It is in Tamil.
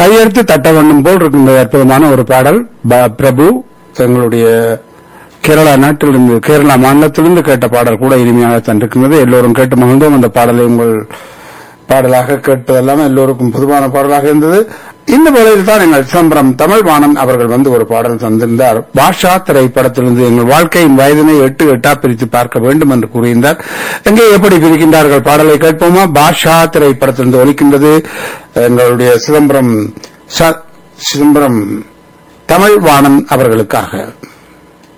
கையெழுத்து தட்ட வேண்டும் போல் இருக்கின்ற அற்புதமான ஒரு பாடல் ப- பிரபு எங்களுடைய கேரளா நாட்டிலிருந்து கேரளா மாநிலத்திலிருந்து கேட்ட பாடல் கூட இனிமையாக தந்திருக்கின்றது எல்லோரும் கேட்டு மகிழ்ந்தோம் அந்த பாடலை உங்கள் பாடலாக கேட்டதெல்லாம் எல்லோருக்கும் பொதுவான பாடலாக இருந்தது இந்த வேளையில் தான் எங்கள் சிதம்பரம் தமிழ் வாணன் அவர்கள் வந்து ஒரு பாடல் தந்திருந்தார் பாஷா திரைப்படத்திலிருந்து எங்கள் வாழ்க்கையின் வயதினை எட்டு எட்டா பிரித்து பார்க்க வேண்டும் என்று கூறியிருந்தார் எங்கே எப்படி பிரிக்கின்றார்கள் பாடலை கேட்போமா பாஷா திரைப்படத்திலிருந்து ஒலிக்கின்றது எங்களுடைய சிதம்பரம் ச- சிதம்பரம் தமிழ் வாணன் அவர்களுக்காக